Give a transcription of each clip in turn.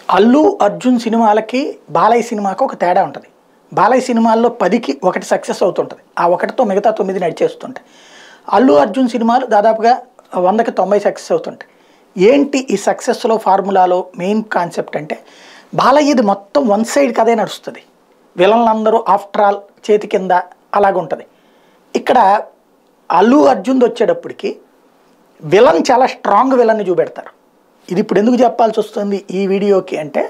అల్లు అర్జున్ సినిమాలకి బాలయ్య సినిమాకి ఒక తేడా ఉంటుంది బాలయ్య సినిమాల్లో పదికి ఒకటి సక్సెస్ అవుతుంటుంది ఆ ఒకటితో మిగతా తొమ్మిది నడిచేస్తుంటాయి అల్లు అర్జున్ సినిమాలు దాదాపుగా వందకి తొంభై సక్సెస్ అవుతుంటాయి ఏంటి ఈ సక్సెస్లో ఫార్ములాలో మెయిన్ కాన్సెప్ట్ అంటే బాలయ్యది మొత్తం వన్ సైడ్ కథే నడుస్తుంది విలన్లందరూ ఆఫ్టర్ ఆల్ చేతి కింద అలాగుంటుంది ఇక్కడ అల్లు అర్జున్ వచ్చేటప్పటికి విలన్ చాలా స్ట్రాంగ్ విలన్ని చూపెడతారు ఇది ఇప్పుడు ఎందుకు చెప్పాల్సి వస్తుంది ఈ వీడియోకి అంటే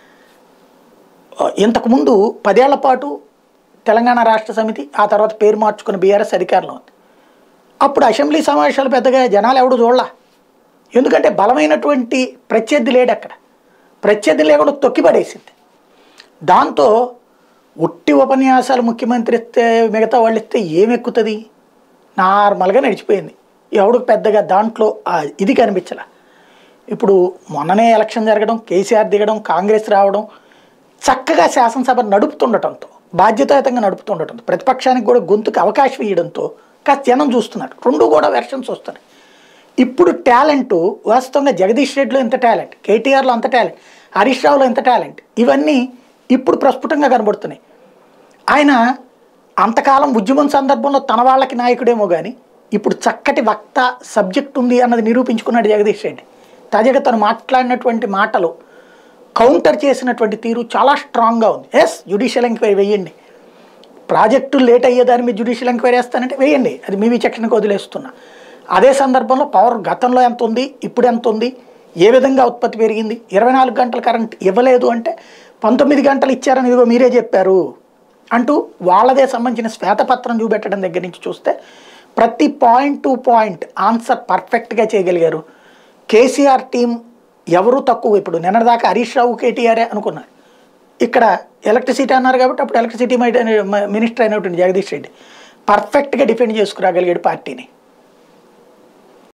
ఆ, ఇంతకుముందు పదేళ్ల పాటు తెలంగాణ రాష్ట్ర సమితి ఆ తర్వాత పేరు మార్చుకున్న బీఆర్ఎస్ అధికారంలో ఉంది అప్పుడు అసెంబ్లీ సమావేశాలు పెద్దగా జనాలు ఎవడు చూడలా ఎందుకంటే బలమైనటువంటి ప్రత్యర్థి లేడు అక్కడ ప్రత్యర్థి లేకుండా తొక్కిపడేసింది దాంతో ఒట్టి ఉపన్యాసాలు ముఖ్యమంత్రి ఇస్తే మిగతా వాళ్ళు ఇస్తే ఏం ఎక్కుతుంది నార్మల్గా నడిచిపోయింది ఎవడికి పెద్దగా దాంట్లో ఆ ఇది కనిపించలే ఇప్పుడు మొన్ననే ఎలక్షన్ జరగడం కేసీఆర్ దిగడం కాంగ్రెస్ రావడం చక్కగా శాసనసభ నడుపుతుండటంతో బాధ్యతాయుతంగా నడుపుతుండటంతో ప్రతిపక్షానికి కూడా గొంతుకు అవకాశం ఇవ్వడంతో కాస్త జనం చూస్తున్నారు రెండు కూడా వెర్షన్స్ వస్తున్నాయి ఇప్పుడు టాలెంట్ వాస్తవంగా జగదీష్ రెడ్డిలో ఎంత టాలెంట్ కేటీఆర్లో అంత టాలెంట్ హరీష్ రావులో ఎంత టాలెంట్ ఇవన్నీ ఇప్పుడు ప్రస్ఫుటంగా కనబడుతున్నాయి ఆయన అంతకాలం ఉద్యమం సందర్భంలో తన వాళ్ళకి నాయకుడేమో కానీ ఇప్పుడు చక్కటి వక్త సబ్జెక్ట్ ఉంది అన్నది నిరూపించుకున్నాడు జగదీష్ రెడ్డి తాజాగా తను మాట్లాడినటువంటి మాటలు కౌంటర్ చేసినటువంటి తీరు చాలా స్ట్రాంగ్గా ఉంది ఎస్ జ్యుడిషియల్ ఎంక్వైరీ వేయండి ప్రాజెక్టులు లేట్ అయ్యేదాన్ని మీరు జ్యుడిషియల్ ఎంక్వైరీ వేస్తానంటే వేయండి అది మీ విచక్షణకు వదిలేస్తున్నా అదే సందర్భంలో పవర్ గతంలో ఎంత ఉంది ఇప్పుడు ఎంత ఉంది ఏ విధంగా ఉత్పత్తి పెరిగింది ఇరవై నాలుగు గంటల కరెంట్ ఇవ్వలేదు అంటే పంతొమ్మిది గంటలు ఇచ్చారని ఇదిగో మీరే చెప్పారు అంటూ వాళ్ళదే సంబంధించిన శ్వేతపత్రం చూపెట్టడం దగ్గర నుంచి చూస్తే ప్రతి పాయింట్ టు పాయింట్ ఆన్సర్ పర్ఫెక్ట్గా చేయగలిగారు కేసీఆర్ టీం ఎవరు తక్కువ ఇప్పుడు నిన్నటిదాకా హరీష్ రావు కేటీఆరే అనుకున్నారు ఇక్కడ ఎలక్ట్రిసిటీ అన్నారు కాబట్టి అప్పుడు ఎలక్ట్రిసిటీ మినిస్టర్ అయినటువంటి జగదీష్ రెడ్డి పర్ఫెక్ట్గా డిఫెండ్ చేసుకురాగలిగాడు పార్టీని